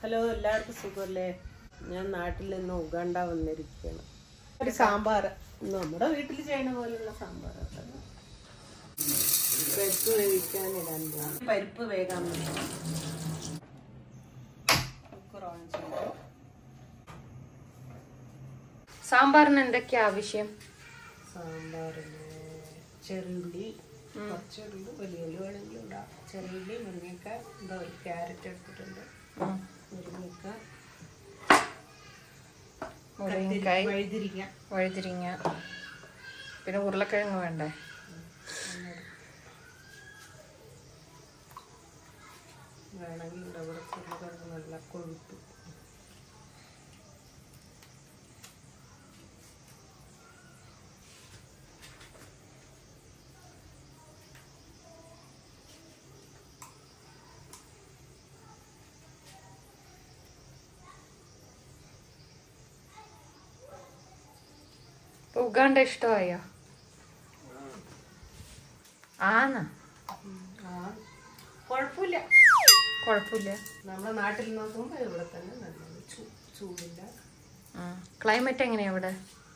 Hello എല്ലാവർക്കും സുഖമല്ലേ ഞാൻ നാട്ടിൽ നിന്ന് ഉഗാണ്ട വന്നിരിക്കുകയാണ് ഒരു സാമ്പാർ നമ്മുടെ വീട്ടിൽ ചെയ്യണ പോലെയുള്ള സാമ്പാർ പരിപ്പ് വേവിക്കാൻ ഇടാൻ പോകും പരിപ്പ് വേകാൻ വേണ്ടി കുക്കർ ഓൺ ചെയ്തു സാമ്പാറിന് എന്തൊക്കെയാ ആവശ്യം സാമ്പാറിന് ചെറുള്ളി കുറച്ചുള്ളി വലിയ ഉള്ളി വേണമെങ്കിൽ ഇടാം ചെറുള്ളി മുരിങ്ങക്ക എന്താ ഒരു ക്യാരറ്റ് എടുത്തിട്ടുണ്ട് മുരിങ്ങക്ക മുരിങ്ങക്കായ് വഴുതിരിക്ക വഴുതിരിങ്ങ പിന്നെ ഉരുളക്കിഴങ്ങ് വേണ്ടേ വേണമെങ്കിൽ ഇവിടെ ഇവിടെ ചെറുതൊക്കെ നല്ല കൊഴുപ്പ് ഇപ്പൊ ഉഗാണ്ട ഇഷ്ടമായോ ആന്ന് ആ കുഴപ്പമില്ല കുഴപ്പമില്ല നമ്മുടെ നാട്ടിൽ നോക്കുമ്പോൾ ഇവിടെ തന്നെ നല്ലത് ചൂ- ചൂടില്ല ക്ലൈമറ്റ് എങ്ങനെയാ ഇവിടെ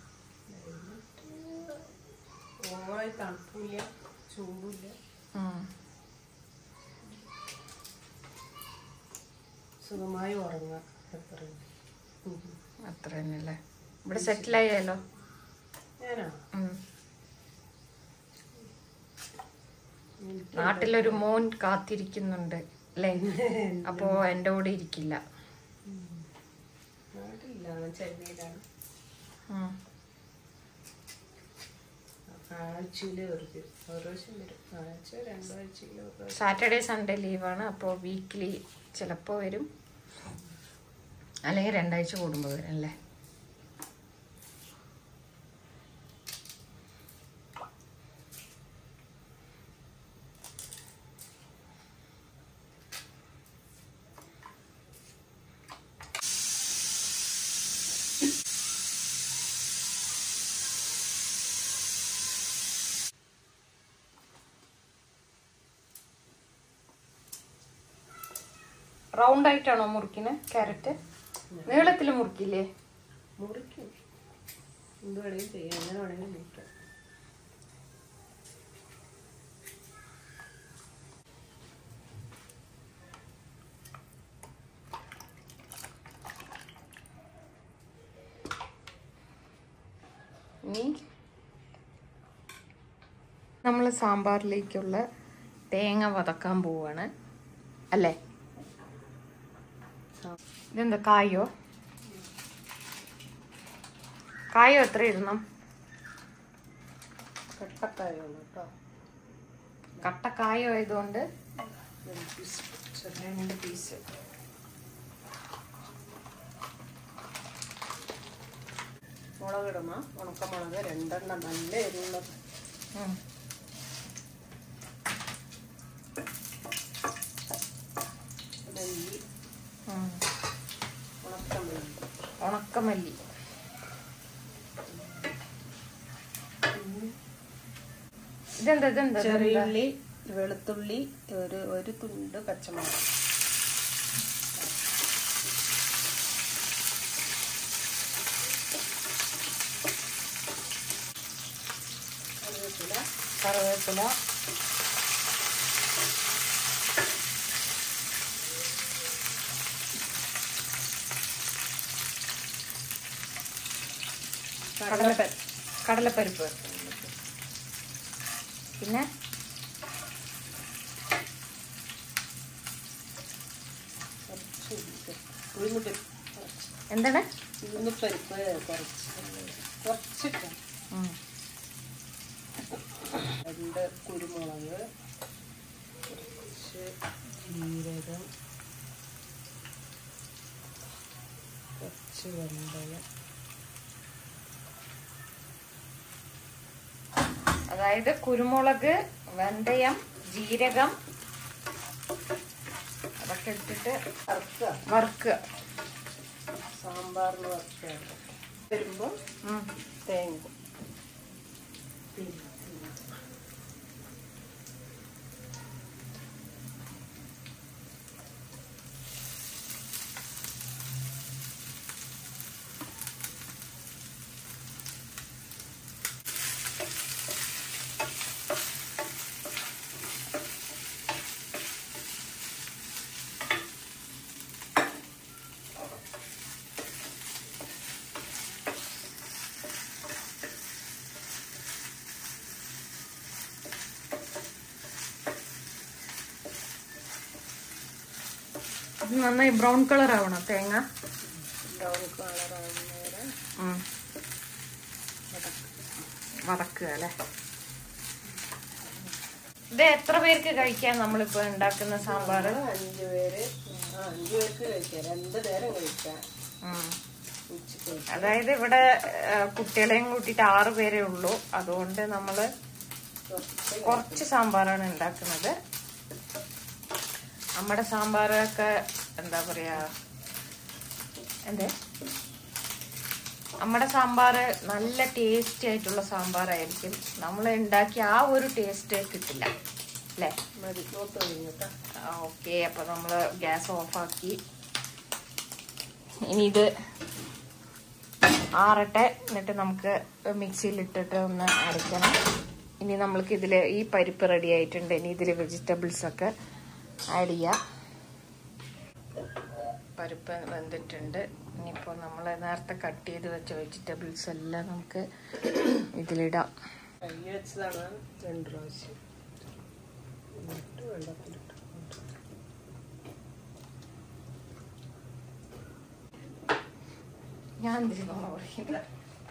ഓവറായി തണുപ്പില്ല ചൂടില്ല ഉം. സുഖമായി ഉറങ്ങാം എത്രയും അത്ര തന്നെയല്ലേ ഇവിടെ സെറ്റിലായാലോ ഞാനോ ഉം. നാട്ടിലൊരു മോൻ കാത്തിരിക്കുന്നുണ്ട് അല്ലേ അപ്പോ എൻ്റെ കൂടെ ഇരിക്കില്ല നാട്ടിലില്ല അവൻ ചെന്നൈയിലാണ് ഉം. ആഴ്ചയിൽ ഒരു ദിവസം ഓരോ പ്രാവശ്യം വരും ആഴ്ച രണ്ടാഴ്ചയിൽ ഒരു പ്രാവശ്യം സാറ്റർഡേ സൺഡേ ലീവാണ് അപ്പോൾ വീക്ക്ലി ചിലപ്പോൾ വരും അല്ലെങ്കിൽ രണ്ടാഴ്ച കൂടുമ്പോൾ വരും അല്ലേ റൗണ്ട് ആയിട്ടാണോ മുറിക്കുന്നത് ക്യാരറ്റ് നീളത്തിൽ മുറിക്കില്ലേ മുറിക്കും എന്ത് വേണമെങ്കിലും ചെയ്യാം എങ്ങനെ വേണമെങ്കിലും മുറിക്കാം ഇനി നമ്മൾ സാമ്പാറിലേക്കുള്ള തേങ്ങ വതക്കാൻ പോവാണ് അല്ലേ ഇതെന്താ കായോ കായോ എത്ര ഇടണം കട്ടക്കായാണ് കേട്ടോ കട്ട കായോ ആയതുകൊണ്ട് രണ്ട് പീസ് ചെറിയ രണ്ട് പീസ് മുളകിടമ ഉണക്കമുളക് രണ്ടെണ്ണം നല്ല എരിവുള്ളത് ഉം. നെല്ലി ഉം. ഉണക്കമുളക് ഉണക്കമല്ലി ഇതെന്താ ഇതെന്താ ചെറിയ ഇതെന്താ? ഉള്ളി വെളുത്തുള്ളി ഒരു ഒരു തുണ്ട് പച്ചമുളക് കറിവേപ്പില കറിവേപ്പില കടലപ്പരിപ്പ് കടലപ്പരിപ്പ് പിന്നെ കുറച്ച് ഉഴുന്നുപരിപ്പ് കുറച്ച് എന്താണ് ഉഴുന്നുപരിപ്പ് കുറച്ച് കുറച്ചിട്ട് ഉം. രണ്ട് കുരുമുളക് കുറച്ച് ജീരകം കുറച്ച് വെന്തയം അതായത് കുരുമുളക് വെന്തയം ജീരകം അതൊക്കെ ഇട്ടിട്ട് വറുക്കുക വറുക്കുക സാമ്പാറിന് വറുക്കുകയാണ് വരുമ്പോൾ ഉം. തേങ്ങ ഇത് നന്നായി ബ്രൗൺ കളർ ആവണം തേങ്ങ ബ്രൗൺ കളറാകുന്നേരം ഉം. വതക്കുക അല്ലേ ഇത് എത്ര പേർക്ക് കഴിക്കാൻ നമ്മളിപ്പോ ഉണ്ടാക്കുന്ന സാമ്പാറ് അഞ്ചു പേര് ആ അഞ്ചു പേർക്ക് കഴിക്കാം രണ്ട് നേരം കഴിക്കാം ഉം. ഉച്ചക്ക് അതായത് ഇവിടെ ആ, കുട്ടികളെയും കൂട്ടിയിട്ട് ആറ് പേരേ ഉള്ളൂ അതുകൊണ്ട് നമ്മള് കുറച്ച് കുറച്ച് സാമ്പാറാണ് ഉണ്ടാക്കുന്നത് നമ്മുടെ സാമ്പാറൊക്കെ എന്താ പറയാ എന്തേ നമ്മുടെ സാമ്പാറ് നല്ല ടേസ്റ്റി ആയിട്ടുള്ള സാമ്പാറായിരിക്കും നമ്മൾ ഉണ്ടാക്കിയ ആ ഒരു ടേസ്റ്റ് കിട്ടില്ല അല്ലേ മതി നോത്ത് കഴിഞ്ഞിട്ടാ ഓക്കെ അപ്പൊ നമ്മള് ഗ്യാസ് ഓഫാക്കി ഇനി ഇത് ആറട്ടെ എന്നിട്ട് നമുക്ക് മിക്സിയിൽ ഇട്ടിട്ട് ഒന്ന് അരയ്ക്കണം ഇനി നമ്മൾക്ക് ഇതില് ഈ പരിപ്പ് റെഡി ആയിട്ടുണ്ട് ഇനി ഇതില് വെജിറ്റബിൾസ് ഒക്കെ ആഡ് ചെയ്യാം പരിപ്പ് വെന്തിട്ടുണ്ട് ഇനിയിപ്പോൾ നമ്മൾ നേരത്തെ കട്ട് ചെയ്ത് വെച്ച വെജിറ്റബിൾസ് എല്ലാം നമുക്ക് ഇതിലിടാം കൈ വെച്ചതാണ് രണ്ട് പ്രാവശ്യം എന്നിട്ട് വെള്ളത്തിലിട്ട് ഞാൻ എന്തിനാ പറയുന്നത്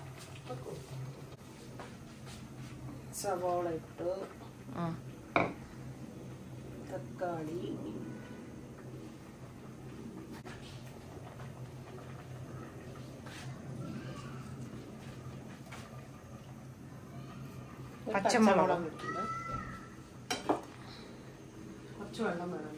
സവാള ഇട്ട് ഉം. തക്കാളി ഒരു പച്ചമുളക്. പച്ചമുളക് ഇട്ടിട്ടുണ്ട്. കുറച്ച് വെള്ളം വേണം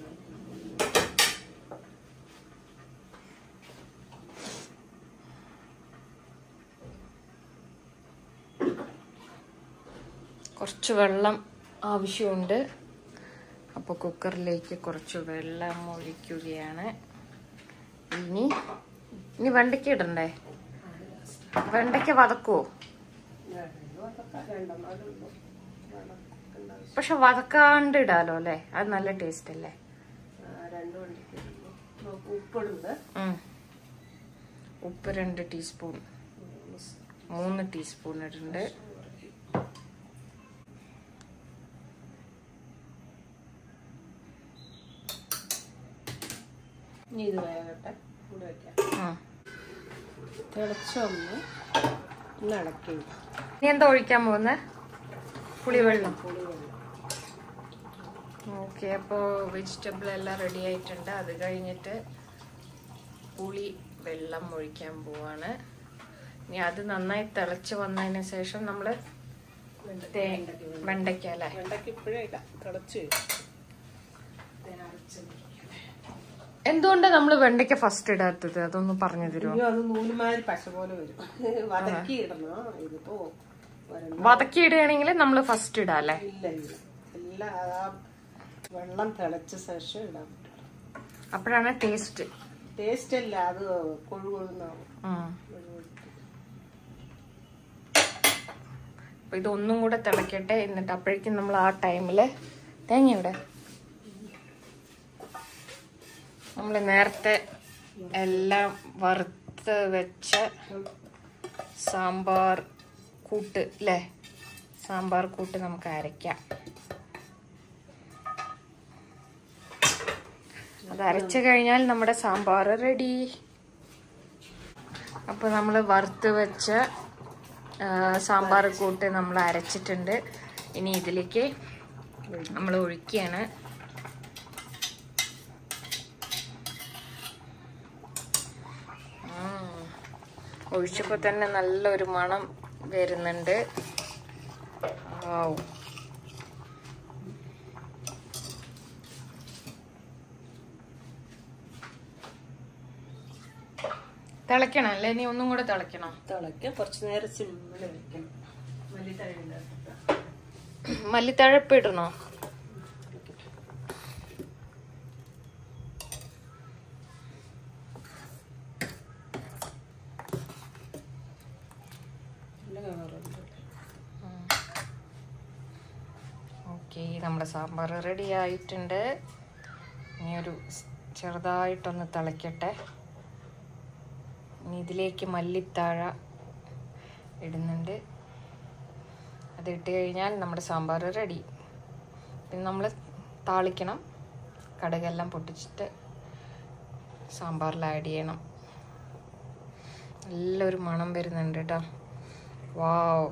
കുറച്ച് വെള്ളം ആവശ്യമുണ്ട് അപ്പോൾ കുക്കറിലേക്ക് കുറച്ച് വെള്ളം ഒഴിക്കുകയാണ് ഇനി ഇനി വെണ്ടയ്ക്ക ഇടണ്ടേ വെണ്ടയ്ക്ക വതക്കുവോ പക്ഷെ വതക്കാണ്ട് ഇടാലോ അല്ലേ അത് നല്ല ടേസ്റ്റ് അല്ലേ രണ്ട് വണ്ടിക്ക് നോക്ക് ഉപ്പിടുന്നത് ഉം. ഉപ്പ് രണ്ട് ടീസ്പൂൺ മൂന്ന് ടീസ്പൂൺ ഇടുന്നുണ്ട് ഇനി ഇത് വേകട്ടെ കൂടെ വയ്ക്കാം ഉം. തിളച്ചൊന്ന് ഒന്ന് ഇളക്കി ഇനി എന്താ ഒഴിക്കാൻ പോകുന്നത് പുളിവെള്ളം പുളി വെള്ളം ഓക്കെ അപ്പോൾ വെജിറ്റബിൾ എല്ലാം റെഡി ആയിട്ടുണ്ട് അത് കഴിഞ്ഞിട്ട് പുളി വെള്ളം ഒഴിക്കാൻ പോവാണ് ഇനി അത് നന്നായി തിളച്ച് വന്നതിന് ശേഷം നമ്മൾ വെണ്ടയ്ക്ക അല്ലേ വെണ്ടയ്ക്ക് ഇപ്പോഴേ ഇല്ല തിളച്ച് എന്തുകൊണ്ടാണ് നമ്മൾ വെണ്ടയ്ക്ക ഫസ്റ്റ് ഇടാത്തത് അതൊന്ന് പറഞ്ഞു തരുമോ അയ്യോ അത് നൂലുമാതിരി പശ പോലെ വരും വതക്കി ഇടണം ഇതിപ്പോ വരണ്ട. വതക്കി ഇടുകയാണെങ്കിൽ നമ്മൾ ഫസ്റ്റ് ഇടാം അല്ലേ ഇല്ല ഇല്ല എല്ലാം ആ വെള്ളം തിളച്ച ശേഷം ഇടാൻ പറ്റും അപ്പോഴാണ് ടേസ്റ്റ് ടേസ്റ്റ് അല്ല അത് കൊഴുകൊഴുന്നാവും അപ്പൊ ഇതൊന്നും കൂടെ തിളക്കട്ടെ എന്നിട്ട് അപ്പോഴേക്കും നമ്മൾ ആ ടൈമില് തേങ്ങ ഇവിടെ നമ്മൾ നേരത്തെ എല്ലാം വറുത്ത് വെച്ച സാമ്പാർ കൂട്ട് അല്ലേ സാമ്പാർ കൂട്ട് നമുക്ക് അരയ്ക്കാം അത് അരച്ചു കഴിഞ്ഞാൽ നമ്മുടെ സാമ്പാർ റെഡി അപ്പോൾ നമ്മൾ വറുത്ത് വെച്ച ആ, സാമ്പാർ കൂട്ട് നമ്മൾ അരച്ചിട്ടുണ്ട് ഇനി ഇതിലേക്ക് നമ്മൾ ഒഴിക്കുകയാണ് ഉം. ഒഴിച്ചപ്പോൾ തന്നെ നല്ലൊരു മണം വരുന്നുണ്ട് ആവും തിളയ്ക്കണം അല്ലേ ഇനി ഒന്നും കൂടെ തിളയ്ക്കണം തിളയ്ക്കാൻ കുറച്ച് നേരം സിമ്മിൽ വെക്കണം വലിയ തഴയില്ല മല്ലിത്തഴപ്പ് ഇടണോ നല്ല കളറുണ്ട് ഓക്കെ നമ്മുടെ സാമ്പാർ റെഡി ആയിട്ടുണ്ട് ഇനി ഒരു സ് ചെറുതായിട്ടൊന്ന് തിളയ്ക്കട്ടെ ഇനി ഇതിലേക്ക് മല്ലിത്താഴ ഇടുന്നുണ്ട് അത് ഇട്ട് കഴിഞ്ഞാൽ നമ്മുടെ സാമ്പാർ റെഡി പിന്നെ നമ്മൾ താളിക്കണം കടുകെല്ലാം പൊട്ടിച്ചിട്ട് സാമ്പാറിൽ ആഡ് ചെയ്യണം നല്ലൊരു മണം വരുന്നുണ്ട് കേട്ടോ വാവ്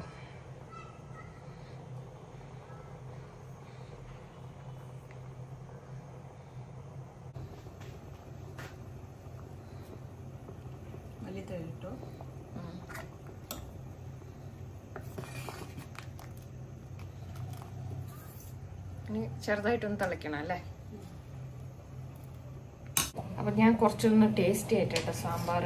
മല്ലിത്തഴിട്ടു ഇനി ചെറുതായിട്ടൊന്ന് തിളയ്ക്കണം അല്ലേ അപ്പൊ ഞാൻ കുറച്ചൊന്ന് ടേസ്റ്റ് ചെയ്യട്ടെ കേട്ടോ സാമ്പാർ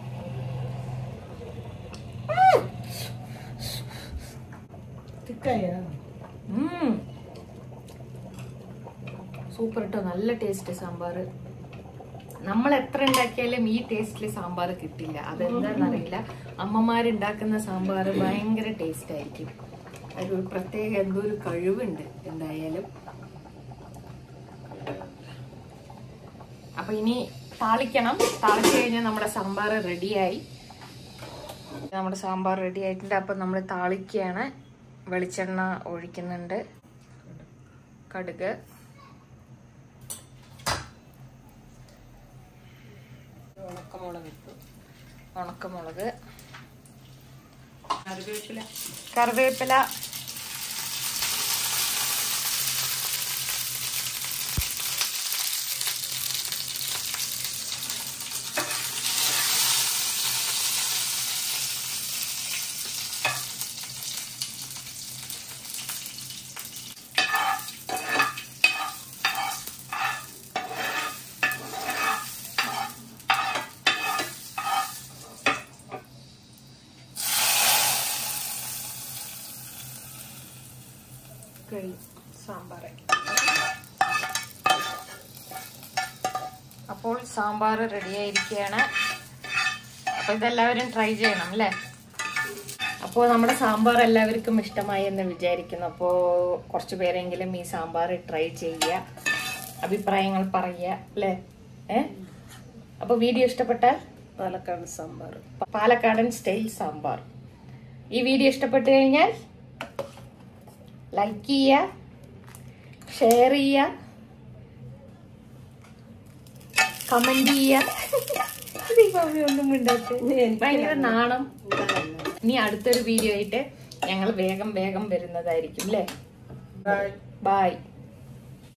തിക്കായ സൂപ്പർ കേട്ടോ നല്ല ടേസ്റ്റ് സാമ്പാർ നമ്മൾ എത്ര ഉണ്ടാക്കിയാലും ഈ ടേസ്റ്റിൽ സാമ്പാർ കിട്ടില്ല അതെന്താണെന്നറിയില്ല അമ്മമാരുണ്ടാക്കുന്ന സാമ്പാർ ഭയങ്കര ടേസ്റ്റ് ആയിരിക്കും ഒരു പ്രത്യേക എന്തോ ഒരു കഴിവുണ്ട് എന്തായാലും അപ്പൊ ഇനി താളിക്കണം താളിച്ചു കഴിഞ്ഞാൽ നമ്മുടെ സാമ്പാർ റെഡിയായി നമ്മുടെ സാമ്പാർ റെഡി ആയിട്ടുണ്ട് അപ്പൊ നമ്മൾ താളിക്കുകയാണ് വെളിച്ചെണ്ണ ഒഴിക്കുന്നുണ്ട് കടുക് ഉണക്കമുളക് ഇട്ടു ഉണക്കമുളക് കറിവേപ്പില കറിവേപ്പില കഴിയും സാമ്പാർ അപ്പോൾ സാമ്പാർ റെഡി ആയിരിക്കുകയാണ് അപ്പോൾ ഇതെല്ലാവരും ട്രൈ ചെയ്യണം അല്ലേ അപ്പോൾ നമ്മുടെ സാമ്പാർ എല്ലാവർക്കും ഇഷ്ടമായി എന്ന് വിചാരിക്കുന്നു അപ്പോൾ കുറച്ച് പേരെങ്കിലും ഈ സാമ്പാർ ട്രൈ ചെയ്യുക അഭിപ്രായങ്ങൾ പറയുക അല്ലേ ഏ അപ്പോൾ വീഡിയോ ഇഷ്ടപ്പെട്ടാൽ പാലക്കാട് സാമ്പാർ പാലക്കാടൻ സ്റ്റൈൽ സാമ്പാർ ഈ വീഡിയോ ഇഷ്ടപ്പെട്ടു കഴിഞ്ഞാൽ ലൈക്ക് ചെയ്യുക ഷെയർ ചെയ്യുക കമന്റ് ചെയ്യുക ദീപാവലി ഒന്നും മിണ്ടാത്ത ഭയങ്കര നാണം ഇനി അടുത്തൊരു വീഡിയോ ആയിട്ട് ഞങ്ങൾ വേഗം വേഗം വരുന്നതായിരിക്കും അല്ലേ ബൈ ബായ്